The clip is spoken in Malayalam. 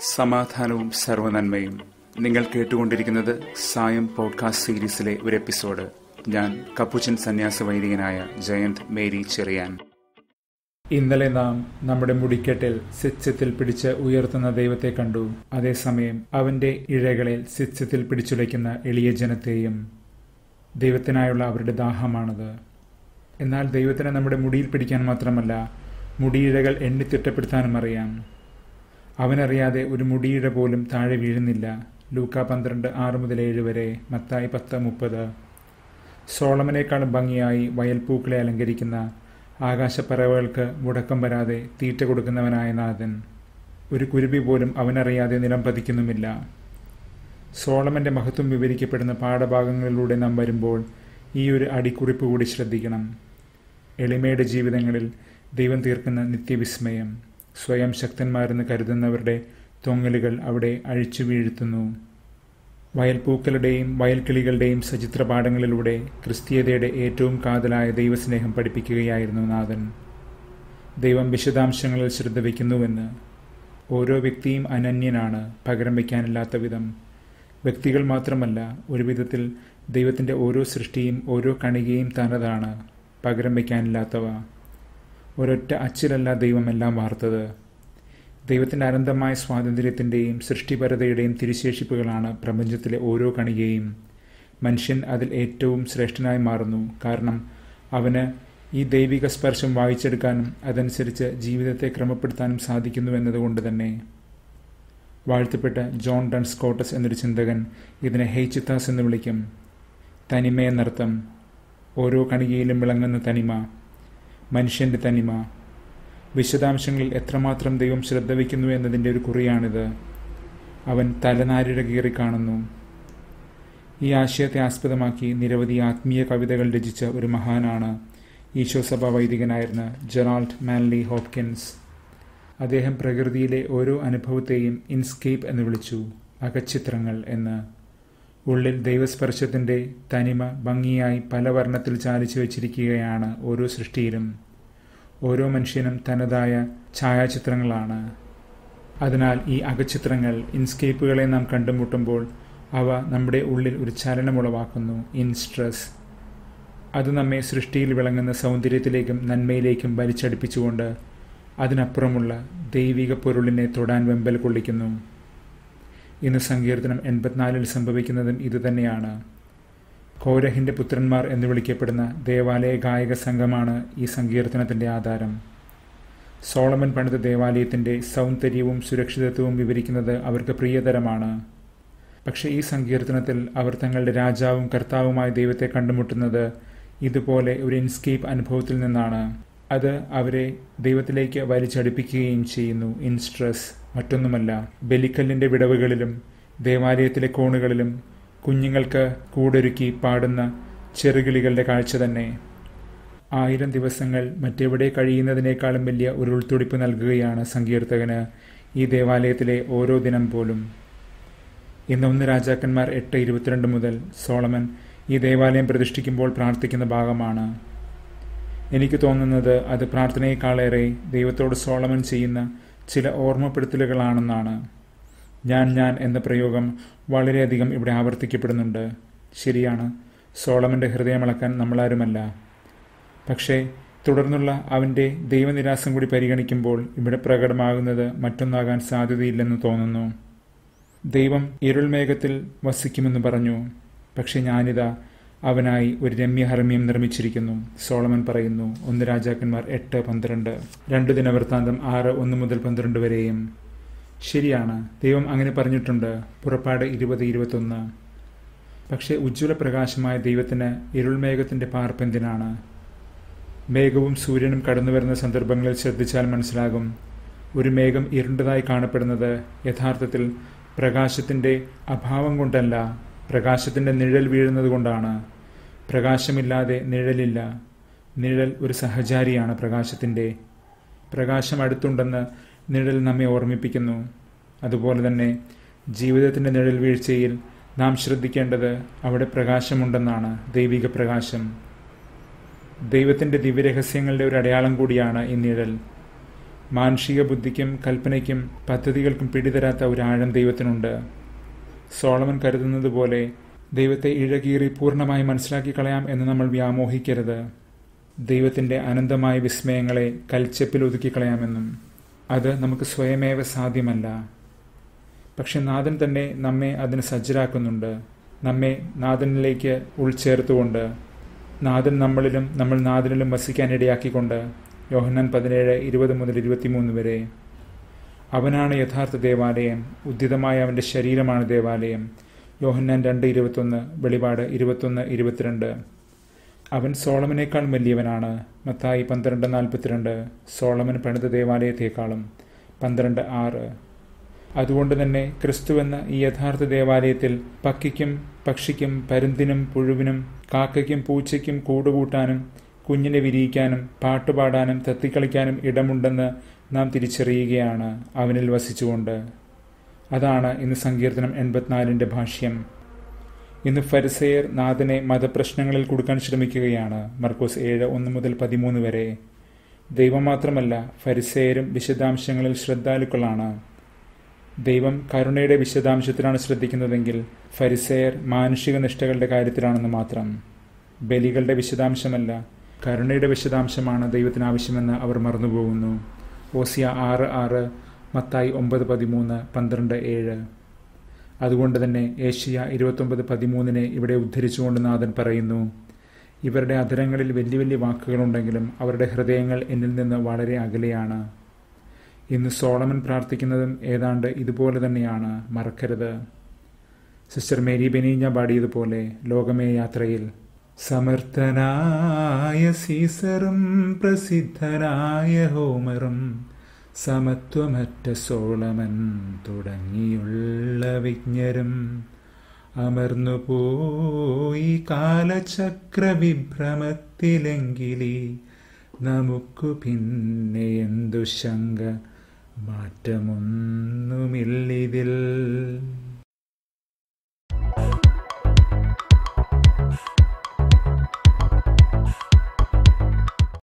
സമാധാനവും സർവനന്മയും നിങ്ങൾ കേട്ടുകൊണ്ടിരിക്കുന്നത് സായം പോഡ്കാസ്റ്റ് സീരീസിലെ ഒരു എപ്പിസോഡ് ഞാൻ കപ്പുച്ചൻ സന്യാസ വൈദികനായ ജയന്ത് മേരി ചെറിയാൻ ഇന്നലെ നാം നമ്മുടെ മുടിക്കെട്ടിൽ സിത്സ്യത്തിൽ പിടിച്ച് ഉയർത്തുന്ന ദൈവത്തെ കണ്ടു അതേസമയം അവന്റെ ഇഴകളിൽ സിത്സ്യത്തിൽ പിടിച്ചുലയ്ക്കുന്ന എളിയ ജനത്തെയും ദൈവത്തിനായുള്ള അവരുടെ ദാഹമാണത് എന്നാൽ ദൈവത്തിന് നമ്മുടെ മുടിയിൽ പിടിക്കാൻ മാത്രമല്ല മുടിയിഴകൾ എണ്ണിത്തിട്ടപ്പെടുത്താനും അറിയാം അവനറിയാതെ ഒരു മുടിയിഴ പോലും താഴെ വീഴുന്നില്ല ലൂക്ക പന്ത്രണ്ട് ആറ് മുതൽ ഏഴ് വരെ മത്തായി പത്ത് മുപ്പത് സോളമനേക്കാളും ഭംഗിയായി വയൽപ്പൂക്കളെ അലങ്കരിക്കുന്ന ആകാശപ്പറവകൾക്ക് മുടക്കം വരാതെ തീറ്റ കൊടുക്കുന്നവനായ നാഥൻ ഒരു കുരുവി പോലും അവനറിയാതെ നിലം പതിക്കുന്നുമില്ല സോളമന്റെ മഹത്വം വിവരിക്കപ്പെടുന്ന പാഠഭാഗങ്ങളിലൂടെ നാം വരുമ്പോൾ ഈ ഒരു അടിക്കുറിപ്പ് കൂടി ശ്രദ്ധിക്കണം എളിമയുടെ ജീവിതങ്ങളിൽ ദൈവം തീർക്കുന്ന നിത്യവിസ്മയം സ്വയം ശക്തന്മാരെന്ന് കരുതുന്നവരുടെ തൊങ്ങലുകൾ അവിടെ അഴിച്ചു വീഴ്ത്തുന്നു വയൽപ്പൂക്കളുടെയും വയൽക്കിളികളുടെയും സചിത്രപാഠങ്ങളിലൂടെ ക്രിസ്തീയതയുടെ ഏറ്റവും കാതലായ ദൈവസ്നേഹം പഠിപ്പിക്കുകയായിരുന്നു നാഥൻ ദൈവം വിശദാംശങ്ങളിൽ ശ്രദ്ധ വയ്ക്കുന്നുവെന്ന് ഓരോ വ്യക്തിയും അനന്യനാണ് പകരം വയ്ക്കാനില്ലാത്ത വിധം വ്യക്തികൾ മാത്രമല്ല ഒരു വിധത്തിൽ ദൈവത്തിൻ്റെ ഓരോ സൃഷ്ടിയും ഓരോ കണികയും തനതാണ് പകരം വയ്ക്കാനില്ലാത്തവ ഒരൊറ്റ അച്ചിലല്ല ദൈവമെല്ലാം വാർത്തത് ദൈവത്തിൻ്റെ അനന്തമായ സ്വാതന്ത്ര്യത്തിൻ്റെയും സൃഷ്ടിപരതയുടെയും തിരുശേഷിപ്പുകളാണ് പ്രപഞ്ചത്തിലെ ഓരോ കണികയും മനുഷ്യൻ അതിൽ ഏറ്റവും ശ്രേഷ്ഠനായി മാറുന്നു കാരണം അവന് ഈ ദൈവിക സ്പർശം വായിച്ചെടുക്കാനും അതനുസരിച്ച് ജീവിതത്തെ ക്രമപ്പെടുത്താനും സാധിക്കുന്നു എന്നതുകൊണ്ട് തന്നെ വാഴ്ത്തപ്പെട്ട ജോൺ ഡൺ സ്കോട്ടസ് എന്നൊരു ചിന്തകൻ ഇതിനെ ഹെയ്ചിത്താസ് എന്ന് വിളിക്കും തനിമയെന്നർത്ഥം ഓരോ കണികയിലും വിളങ്ങുന്ന തനിമ മനുഷ്യന്റെ തനിമ വിശദാംശങ്ങളിൽ എത്രമാത്രം ദൈവം ശ്രദ്ധ വയ്ക്കുന്നു എന്നതിൻ്റെ ഒരു കുറിയാണിത് അവൻ തലനാരിഴ കീറി കാണുന്നു ഈ ആശയത്തെ ആസ്പദമാക്കി നിരവധി ആത്മീയ കവിതകൾ രചിച്ച ഒരു മഹാനാണ് ഈശോസഭ വൈദികനായിരുന്ന ജെറാൾഡ് മാൻലി ഹോപ്കിൻസ് അദ്ദേഹം പ്രകൃതിയിലെ ഓരോ അനുഭവത്തെയും ഇൻസ്കേപ്പ് എന്ന് വിളിച്ചു അകച്ചിത്രങ്ങൾ എന്ന് ഉള്ളിൽ ദൈവസ്പർശത്തിൻ്റെ തനിമ ഭംഗിയായി പല വർണ്ണത്തിൽ ചാലിച്ചു വച്ചിരിക്കുകയാണ് ഓരോ സൃഷ്ടിയിലും ഓരോ മനുഷ്യനും തനതായ ഛായാചിത്രങ്ങളാണ് അതിനാൽ ഈ അകച്ചിത്രങ്ങൾ ഇൻസ്കേപ്പുകളെ നാം കണ്ടുമുട്ടുമ്പോൾ അവ നമ്മുടെ ഉള്ളിൽ ഒരു ചലനമുളവാക്കുന്നു ഇൻ സ്ട്രെസ് അത് നമ്മെ സൃഷ്ടിയിൽ വിളങ്ങുന്ന സൗന്ദര്യത്തിലേക്കും നന്മയിലേക്കും വലിച്ചടിപ്പിച്ചുകൊണ്ട് അതിനപ്പുറമുള്ള ദൈവിക പൊരുളിനെ തൊടാൻ വെമ്പൽ കൊള്ളിക്കുന്നു ഇന്ന് സങ്കീർത്തനം എൺപത്തിനാലിൽ സംഭവിക്കുന്നതും ഇതുതന്നെയാണ് കോരഹിന്റെ പുത്രന്മാർ എന്ന് വിളിക്കപ്പെടുന്ന ദേവാലയ ഗായക സംഘമാണ് ഈ സങ്കീർത്തനത്തിന്റെ ആധാരം സോളമൻ പണിത ദേവാലയത്തിന്റെ സൗന്ദര്യവും സുരക്ഷിതത്വവും വിവരിക്കുന്നത് അവർക്ക് പ്രിയതരമാണ് പക്ഷെ ഈ സങ്കീർത്തനത്തിൽ അവർ തങ്ങളുടെ രാജാവും കർത്താവുമായ ദൈവത്തെ കണ്ടുമുട്ടുന്നത് ഇതുപോലെ ഒരു ഇൻസ്കേപ്പ് അനുഭവത്തിൽ നിന്നാണ് അത് അവരെ ദൈവത്തിലേക്ക് വലിച്ചടുപ്പിക്കുകയും ചെയ്യുന്നു ഇൻ സ്ട്രെസ് മറ്റൊന്നുമല്ല ബലിക്കല്ലിന്റെ വിടവുകളിലും ദേവാലയത്തിലെ കോണുകളിലും കുഞ്ഞുങ്ങൾക്ക് കൂടൊരുക്കി പാടുന്ന ചെറുകിളികളുടെ കാഴ്ച തന്നെ ആയിരം ദിവസങ്ങൾ മറ്റെവിടെ കഴിയുന്നതിനേക്കാളും വലിയ ഒരു ഉൾത്തുടിപ്പ് നൽകുകയാണ് സങ്കീർത്തകന് ഈ ദേവാലയത്തിലെ ഓരോ ദിനം പോലും ഇന്ന് ഒന്ന് രാജാക്കന്മാർ എട്ട് ഇരുപത്തിരണ്ട് മുതൽ സോളമൻ ഈ ദേവാലയം പ്രതിഷ്ഠിക്കുമ്പോൾ പ്രാർത്ഥിക്കുന്ന ഭാഗമാണ് എനിക്ക് തോന്നുന്നത് അത് പ്രാർത്ഥനയെക്കാളേറെ ദൈവത്തോട് സോളമൻ ചെയ്യുന്ന ചില ഓർമ്മപ്പെടുത്തലുകളാണെന്നാണ് ഞാൻ ഞാൻ എന്ന പ്രയോഗം വളരെയധികം ഇവിടെ ആവർത്തിക്കപ്പെടുന്നുണ്ട് ശരിയാണ് സോളമന്റെ ഹൃദയമളക്കാൻ നമ്മളാരുമല്ല പക്ഷേ തുടർന്നുള്ള അവന്റെ ദൈവനിരാസം കൂടി പരിഗണിക്കുമ്പോൾ ഇവിടെ പ്രകടമാകുന്നത് മറ്റൊന്നാകാൻ സാധ്യതയില്ലെന്ന് തോന്നുന്നു ദൈവം ഇരുൾമേഘത്തിൽ വസിക്കുമെന്ന് പറഞ്ഞു പക്ഷെ ഞാനിതാ അവനായി ഒരു രമ്യഹർമ്മ്യം നിർമ്മിച്ചിരിക്കുന്നു സോളമൻ പറയുന്നു ഒന്ന് രാജാക്കന്മാർ എട്ട് പന്ത്രണ്ട് രണ്ടു ദിനവൃത്താന്തം ആറ് ഒന്ന് മുതൽ പന്ത്രണ്ട് വരെയും ശരിയാണ് ദൈവം അങ്ങനെ പറഞ്ഞിട്ടുണ്ട് പുറപ്പാട് ഇരുപത് ഇരുപത്തൊന്ന് പക്ഷേ ഉജ്ജ്വല പ്രകാശമായ ദൈവത്തിന് ഇരുൾമേഘത്തിന്റെ പാർപ്പെന്തിനാണ് മേഘവും സൂര്യനും കടന്നു വരുന്ന സന്ദർഭങ്ങളിൽ ശ്രദ്ധിച്ചാൽ മനസ്സിലാകും ഒരു മേഘം ഇരുണ്ടതായി കാണപ്പെടുന്നത് യഥാർത്ഥത്തിൽ പ്രകാശത്തിന്റെ അഭാവം കൊണ്ടല്ല പ്രകാശത്തിന്റെ നിഴൽ വീഴുന്നത് കൊണ്ടാണ് പ്രകാശമില്ലാതെ നിഴലില്ല നിഴൽ ഒരു സഹചാരിയാണ് പ്രകാശത്തിന്റെ പ്രകാശം അടുത്തുണ്ടെന്ന് നിഴൽ നമ്മെ ഓർമ്മിപ്പിക്കുന്നു അതുപോലെ തന്നെ ജീവിതത്തിന്റെ നിഴൽ വീഴ്ചയിൽ നാം ശ്രദ്ധിക്കേണ്ടത് അവിടെ പ്രകാശമുണ്ടെന്നാണ് ദൈവിക പ്രകാശം ദൈവത്തിന്റെ ദിവ്യരഹസ്യങ്ങളുടെ ഒരു അടയാളം കൂടിയാണ് ഈ നിഴൽ മാനുഷിക ബുദ്ധിക്കും കൽപ്പനയ്ക്കും പദ്ധതികൾക്കും പിടിതരാത്ത ഒരു ആഴം ദൈവത്തിനുണ്ട് സോളമൻ കരുതുന്നത് പോലെ ദൈവത്തെ ഇഴകീറി പൂർണ്ണമായി മനസ്സിലാക്കി കളയാം എന്ന് നമ്മൾ വ്യാമോഹിക്കരുത് ദൈവത്തിന്റെ അനന്തമായ വിസ്മയങ്ങളെ കൽച്ചപ്പിൽ ഒതുക്കിക്കളയാമെന്നും അത് നമുക്ക് സ്വയമേവ സാധ്യമല്ല പക്ഷെ നാഥൻ തന്നെ നമ്മെ അതിന് സജ്ജരാക്കുന്നുണ്ട് നമ്മെ നാഥനിലേക്ക് ഉൾച്ചേർത്തുകൊണ്ട് നാഥൻ നമ്മളിലും നമ്മൾ നാഥനിലും വസിക്കാനിടയാക്കിക്കൊണ്ട് യോഹന്നാൻ പതിനേഴ് ഇരുപത് മുതൽ ഇരുപത്തിമൂന്ന് വരെ അവനാണ് യഥാർത്ഥ ദേവാലയം ഉദ്ധിതമായ അവന്റെ ശരീരമാണ് ദേവാലയം യോഹന്നാൻ രണ്ട് ഇരുപത്തൊന്ന് വെളിപാട് ഇരുപത്തൊന്ന് ഇരുപത്തിരണ്ട് അവൻ സോളമനേക്കാൾ വലിയവനാണ് മത്തായി പന്ത്രണ്ട് നാൽപ്പത്തിരണ്ട് സോളമൻ പണിത ദേവാലയത്തെക്കാളും പന്ത്രണ്ട് ആറ് അതുകൊണ്ട് തന്നെ ക്രിസ്തുവെന്ന ഈ യഥാർത്ഥ ദേവാലയത്തിൽ പക്കിക്കും പക്ഷിക്കും പരുന്തിനും പുഴുവിനും കാക്കയ്ക്കും പൂച്ചയ്ക്കും കൂടുകൂട്ടാനും കുഞ്ഞിനെ വിരിയിക്കാനും പാട്ടുപാടാനും തത്തിക്കളിക്കാനും ഇടമുണ്ടെന്ന് നാം തിരിച്ചറിയുകയാണ് അവനിൽ വസിച്ചുകൊണ്ട് അതാണ് ഇന്ന് സങ്കീർത്തനം എൺപത്തിനാലിൻ്റെ ഭാഷ്യം ഇന്ന് ഫരിസെയർ നാഥനെ മതപ്രശ്നങ്ങളിൽ കൊടുക്കാൻ ശ്രമിക്കുകയാണ് മർക്കോസ് ഏഴ് ഒന്ന് മുതൽ പതിമൂന്ന് വരെ ദൈവം മാത്രമല്ല ഫരിസെയരും വിശദാംശങ്ങളിൽ ശ്രദ്ധാലുക്കളാണ് ദൈവം കരുണയുടെ വിശദാംശത്തിലാണ് ശ്രദ്ധിക്കുന്നതെങ്കിൽ ഫരിസെയർ മാനുഷിക നിഷ്ഠകളുടെ കാര്യത്തിലാണെന്ന് മാത്രം ബലികളുടെ വിശദാംശമല്ല കരുണയുടെ വിശദാംശമാണ് ദൈവത്തിന് ആവശ്യമെന്ന് അവർ മറന്നുപോകുന്നു ഓസിയ ആറ് ആറ് മത്തായി ഒമ്പത് പതിമൂന്ന് പന്ത്രണ്ട് ഏഴ് അതുകൊണ്ട് തന്നെ ഏഷ്യ ഇരുപത്തൊമ്പത് പതിമൂന്നിനെ ഇവിടെ ഉദ്ധരിച്ചുകൊണ്ട് നാഥൻ പറയുന്നു ഇവരുടെ അധരങ്ങളിൽ വലിയ വലിയ വാക്കുകളുണ്ടെങ്കിലും അവരുടെ ഹൃദയങ്ങൾ എന്നിൽ നിന്ന് വളരെ അകലെയാണ് ഇന്ന് സോളമൻ പ്രാർത്ഥിക്കുന്നതും ഏതാണ്ട് ഇതുപോലെ തന്നെയാണ് മറക്കരുത് സിസ്റ്റർ മേരി ബെനീഞ്ഞ പാടിയതുപോലെ ലോകമേ യാത്രയിൽ സമർത്ഥനായ സീസറും പ്രസിദ്ധനായ ഹോമറും സമത്വമറ്റ സോളമൻ തുടങ്ങിയുള്ള വിജ്ഞരും അമർന്നുപോയി കാലചക്രവിഭ്രമത്തിലെങ്കിലേ നമുക്കു പിന്നെ എന്തു ശങ്ക മാറ്റമൊന്നുമില്ലിതിൽ